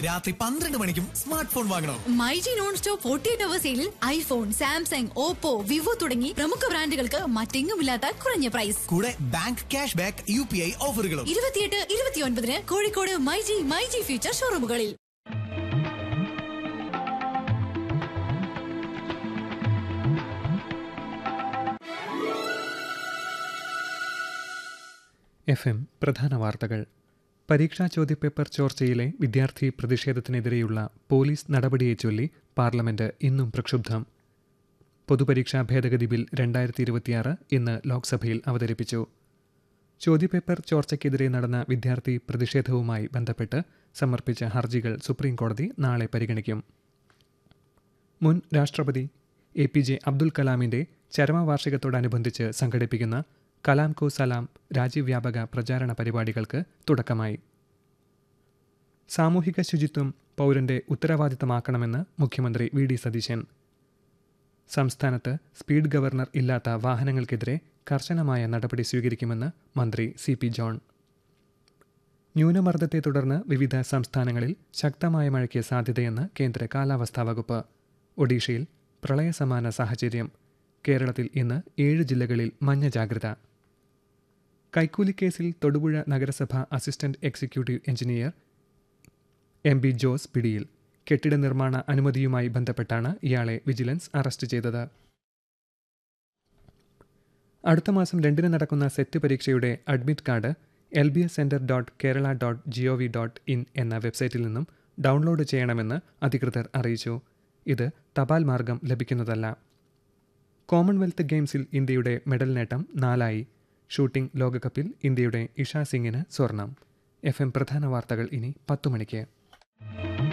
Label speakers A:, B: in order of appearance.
A: രാത്രി പന്ത്രണ്ട് മണിക്കും സ്മാർട്ട് ഫോൺ വാങ്ങണം
B: myG non stop forty eight hour സെയിലിൽ ഐഫോൺ സാംസങ് ഓപ്പോ വിവോ തുടങ്ങി പ്രമുഖ ബ്രാൻഡുകൾക്ക് മറ്റെങ്ങുമില്ലാത്ത കുറഞ്ഞ പ്രൈസ്
A: കൂടെ bank cash back U P I ഓഫറുകളും
B: ഇരുപത്തിയെട്ട് ഇരുപത്തിയൊൻപതിന് കോഴിക്കോട് മൈജി മൈജി ഫ്യൂച്ചർ ഷോറൂമുകളിൽ
C: എഫ് എം പ്രധാന വാർത്തകൾ പരീക്ഷാ ചോദ്യപേപ്പർ ചോർച്ചയിലെ വിദ്യാർത്ഥി പ്രതിഷേധത്തിനെതിരെയുള്ള പോലീസ് നടപടിയെ ചൊല്ലി പാർലമെന്റ് ഇന്നും പ്രക്ഷുബ്ധം പൊതുപരീക്ഷാ ഭേദഗതി ബിൽ രണ്ടായിരത്തി ഇരുപത്തിയാറ് ഇന്ന് ലോക്സഭയിൽ അവതരിപ്പിച്ചു ചോദ്യപേപ്പർ ചോർച്ചയ്ക്കെതിരെ നടന്ന വിദ്യാർത്ഥി പ്രതിഷേധവുമായി ബന്ധപ്പെട്ട് സമർപ്പിച്ച ഹർജികൾ സുപ്രീംകോടതി നാളെ പരിഗണിക്കും മുൻ രാഷ്ട്രപതി എ പി ജെ അബ്ദുൽ കലാമിന്റെ ചരമവാർഷികത്തോടനുബന്ധിച്ച് സംഘടിപ്പിക്കുന്ന കലാം കോ സലാം രാജ്യവ്യാപക പ്രചാരണ പരിപാടികൾക്ക് തുടക്കമായി സാമൂഹിക ശുചിത്വം പൗരന്റെ ഉത്തരവാദിത്തമാക്കണമെന്ന് മുഖ്യമന്ത്രി വി ഡി സതീശൻ സംസ്ഥാനത്ത് സ്പീഡ് ഗവർണർ ഇല്ലാത്ത വാഹനങ്ങൾക്കെതിരെ കർശനമായ നടപടി സ്വീകരിക്കുമെന്ന് മന്ത്രി സി പി ജോൺ ന്യൂനമർദ്ദത്തെ തുടർന്ന് വിവിധ സംസ്ഥാനങ്ങളിൽ ശക്തമായ മഴയ്ക്ക് സാധ്യതയെന്ന് കേന്ദ്ര കാലാവസ്ഥാ വകുപ്പ് ഒഡീഷയിൽ പ്രളയസമാന സാഹചര്യം കേരളത്തിൽ ഇന്ന് ഏഴ് ജില്ലകളിൽ മഞ്ഞ ജാഗ്രത കൈക്കൂലിക്കേസിൽ തൊടുപുഴ നഗരസഭ assistant executive engineer M B Jose പിടിയിൽ കെട്ടിട നിർമ്മാണ അനുമതിയുമായി ബന്ധപ്പെട്ടാണ് ഇയാളെ വിജിലൻസ് അറസ്റ്റ് ചെയ്തത് അടുത്ത മാസം രണ്ടിന് നടക്കുന്ന സെറ്റ് പരീക്ഷയുടെ admit card L B S centre dot Kerala dot G O V dot in എന്ന വെബ്സൈറ്റിൽ നിന്നും ഡൗൺലോഡ് ചെയ്യണമെന്ന് അധികൃതർ അറിയിച്ചു ഇത് തപാൽ മാർഗം ലഭിക്കുന്നതല്ല കോമൺവെൽത്ത് ഗെയിംസിൽ ഇന്ത്യയുടെ മെഡൽ നേട്ടം നാലായി ഷൂട്ടിംഗ് ലോകകപ്പിൽ ഇന്ത്യയുടെ ഇഷ സിംഗിന് സ്വർണം എഫ് എം പ്രധാന വാർത്തകൾ ഇനി പത്തു മണിക്ക്